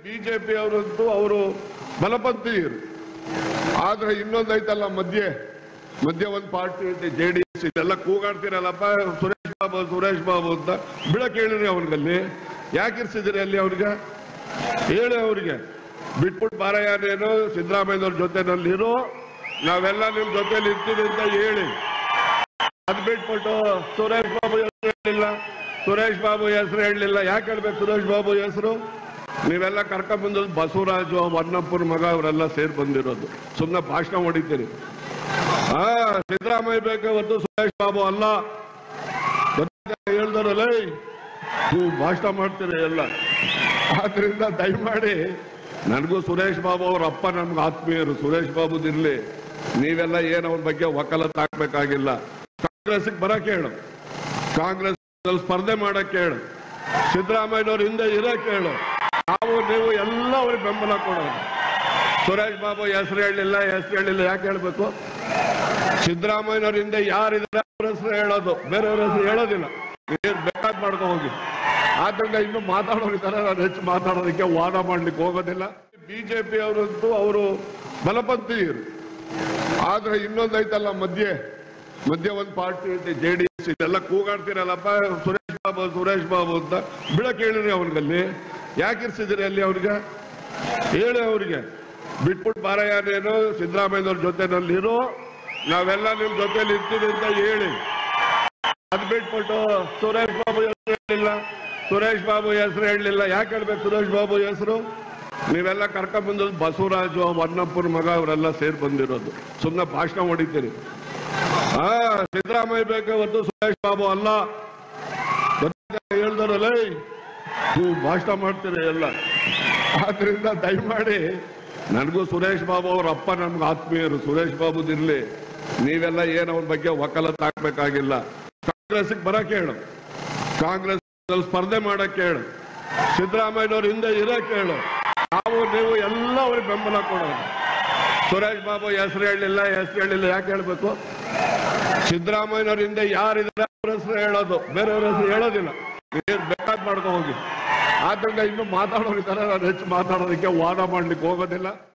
BJP ಅವರಂತೂ ಅವರು ಬಲಪಂಥೀಯರು ಆದ್ರೆ ಇನ್ನೊಂದೈತಲ್ಲ ಮಧ್ಯೆ ಮಧ್ಯೆ ಒಂದು ಪಾರ್ಟಿ ಐತೆ ಜೆ ಡಿ ಎಸ್ ಇದೆಲ್ಲ ಕೂಗಾಡ್ತೀರಲ್ಲಪ್ಪ ಸುರೇಶ್ ಬಾಬು ಸುರೇಶ್ ಬಾಬು ಅಂತ ಬಿಡಕ್ ಹೇಳಿರಿ ಅವ್ರಿಗಲ್ಲಿ ಯಾಕೆ ಇರ್ಸಿದ್ರಿ ಅಲ್ಲಿ ಅವ್ರಿಗೆ ಹೇಳಿ ಅವ್ರಿಗೆ ಬಿಟ್ಬಿಟ್ಟು ಬಾರಯ್ಯನೇನು ಸಿದ್ದರಾಮಯ್ಯನವ್ರ ಜೊತೆನಲ್ಲಿರೋ ನಾವೆಲ್ಲ ನಿಮ್ ಜೊತೆಲಿ ಇರ್ತೀವಿ ಅಂತ ಹೇಳಿ ಅದ್ ಬಿಟ್ಬಿಟ್ಟು ಸುರೇಶ್ ಬಾಬು ಹೆಸರು ಹೇಳಲಿಲ್ಲ ಸುರೇಶ್ ಬಾಬು ಹೆಸರು ಹೇಳಲಿಲ್ಲ ಯಾಕೆ ಹೇಳ್ಬೇಕು ಸುರೇಶ್ ಬಾಬು ಹೆಸರು ನೀವೆಲ್ಲ ಕರ್ಕೊಂಡ್ ಬಂದದ್ದು ಬಸವರಾಜು ವನ್ನಪ್ಪನ ಮಗ ಅವರೆಲ್ಲ ಸೇರಿ ಬಂದಿರೋದು ಸುಮ್ಮನೆ ಭಾಷಣ ಹೊಡಿತೀರಿ ಹಾ ಸಿದ್ದರಾಮಯ್ಯ ಬೇಕೆ ಹೊರತು ಸುರೇಶ್ ಬಾಬು ಅಲ್ಲ ಹೇಳ್ದಾರಲ್ಲ ನೀವು ಭಾಷಣ ಮಾಡ್ತೀರಿ ಎಲ್ಲ ಆದ್ರಿಂದ ದಯಮಾಡಿ ನನಗೂ ಸುರೇಶ್ ಬಾಬು ಅವ್ರ ಅಪ್ಪ ನಮ್ಗೆ ಆತ್ಮೀಯರು ಸುರೇಶ್ ಬಾಬುದಿರ್ಲಿ ನೀವೆಲ್ಲ ಏನು ಅವ್ರ ಬಗ್ಗೆ ವಕಾಲತ್ ಹಾಕ್ಬೇಕಾಗಿಲ್ಲ ಕಾಂಗ್ರೆಸ್ ಬರಕ್ ಹೇಳು ಕಾಂಗ್ರೆಸ್ ಸ್ಪರ್ಧೆ ಮಾಡಕ್ ಹೇಳು ಸಿದ್ದರಾಮಯ್ಯನವ್ರ ಹಿಂದೆ ಇರಕ್ ಹೇಳು ನಾವು ನೀವು ಎಲ್ಲ ಅವ್ರಿಗೆ ಬೆಂಬಲ ಕೊಡೋದು ಸುರೇಶ್ ಬಾಬು ಹೆಸರು ಹೇಳಲಿಲ್ಲ ಹೆಸರು ಹೇಳಿಲ್ಲ ಯಾಕೆ ಹೇಳ್ಬೇಕು ಸಿದ್ದರಾಮಯ್ಯನವ್ರ ಹಿಂದೆ ಯಾರಿದ್ದಾರೆ ಅವ್ರ ಹೆಸರು ಹೇಳೋದು ಬೇರೆಯವ್ರ ಹೆಸರು ಹೇಳೋದಿಲ್ಲ ನೀವು ಬೇಕಾದ್ ಮಾಡ್ಕೊ ಹೋಗಿ ಆದ್ರಿಂದ ಇನ್ನು ಮಾತಾಡೋರಿದ್ದಾರೆ ನಾನು ಹೆಚ್ಚು ಮಾತಾಡೋದಕ್ಕೆ ವಾದ ಮಾಡ್ಲಿಕ್ಕೆ ಹೋಗೋದಿಲ್ಲ ಬಿಜೆಪಿ ಅವರಂತೂ ಅವರು ಬಲಪಂಥೀಯರು ಆದ್ರೆ ಇನ್ನೊಂದೈತಲ್ಲ ಮಧ್ಯೆ ಮಧ್ಯೆ ಒಂದು ಪಾರ್ಟಿ ಐತೆ ಜೆ ಡಿ ಎಸ್ ಇದೆಲ್ಲ ಕೂಗಾಡ್ತೀರಲ್ಲಪ್ಪ ಸುರೇಶ್ ಬಾಬು ಸುರೇಶ್ ಬಾಬು ಅಂತ ಬಿಡಕ್ ಹೇಳಿರಿ ಅವ್ರಿಗಲ್ಲಿ ಯಾಕೆ ಇರ್ಸಿದ್ರಿ ಅಲ್ಲಿ ಅವ್ರಿಗೆ ಹೇಳಿ ಅವ್ರಿಗೆ ಬಿಟ್ಬಿಟ್ಟು ಬಾರಯ್ಯನೇನು ಸಿದ್ದರಾಮಯ್ಯನವ್ರ ಜೊತೆನಲ್ಲಿರೋ ನಾವೆಲ್ಲ ನಿಮ್ ಜೊತೆಲಿ ಇರ್ತೀವಿ ಅಂತ ಹೇಳಿ ಅದ್ ಬಿಟ್ಬಿಟ್ಟು ಸುರೇಶ್ ಬಾಬು ಹೆಸರು ಹೇಳಲಿಲ್ಲ ಸುರೇಶ್ ಬಾಬು ಹೆಸರು ಹೇಳಲಿಲ್ಲ ಯಾಕೆ ಹೇಳ್ಬೇಕು ಸುರೇಶ್ ಬಾಬು ಹೆಸರು ನೀವೆಲ್ಲ ಕರ್ಕೊಂಡ್ ಬಂದದ್ದು ಬಸವರಾಜು ವನ್ನಪ್ಪನ ಮಗ ಅವರೆಲ್ಲ ಸೇರಿ ಬಂದಿರೋದು ಸುಮ್ಮನೆ ಭಾಷಣ ಹೊಡಿತೀರಿ ಹಾ ಸಿದ್ದರಾಮಯ್ಯ ಬೇಕೆ ಹೊರತು ಸುರೇಶ್ ಬಾಬು ಅಲ್ಲ ಹೇಳ್ದಾರಲ್ಲ ನೀವು ಭಾಷಣ ಮಾಡ್ತೀರಿ ಎಲ್ಲ ಆದ್ರಿಂದ ದಯಮಾಡಿ ನನಗೂ ಸುರೇಶ್ ಬಾಬು ಅವ್ರ ಅಪ್ಪ ನಮ್ಗೆ ಆತ್ಮೀಯರು ಸುರೇಶ್ ಬಾಬುದಿರ್ಲಿ ನೀವೆಲ್ಲ ಏನು ಅವ್ರ ಬಗ್ಗೆ ವಕಾಲತ್ ಹಾಕ್ಬೇಕಾಗಿಲ್ಲ ಕಾಂಗ್ರೆಸ್ ಬರಕ್ ಹೇಳು ಕಾಂಗ್ರೆಸ್ ಸ್ಪರ್ಧೆ ಮಾಡಕ್ ಹೇಳು ಸಿದ್ದರಾಮಯ್ಯನವ್ರ ಹಿಂದೆ ಇರಕ್ ಹೇಳು ನಾವು ನೀವು ಎಲ್ಲ ಅವ್ರಿಗೆ ಬೆಂಬಲ ಕೊಡೋದು ಸುರೇಶ್ ಬಾಬು ಹೆಸರು ಹೇಳಲಿಲ್ಲ ಹೆಸರು ಹೇಳಿಲ್ಲ ಯಾಕೆ ಹೇಳ್ಬೇಕು ಸಿದ್ದರಾಮಯ್ಯನವ್ರ ಹಿಂದೆ ಯಾರಿದ್ದಾರೆ ಅವ್ರ ಹೆಸರು ಹೇಳೋದು ಬೇರೆಯವ್ರ ಹೆಸರು ಹೇಳೋದಿಲ್ಲ ನೀವು ಬೇಕಾದ್ ಮಾಡ್ಕೊ ಹೋಗಿ ಆದ್ರಿಂದ ಇನ್ನು ಮಾತಾಡೋರಿದ್ದಾರೆ ನಾನು ಹೆಚ್ಚು ಮಾತಾಡೋದಕ್ಕೆ ವಾದ ಮಾಡ್ಲಿಕ್ಕೆ ಹೋಗೋದಿಲ್ಲ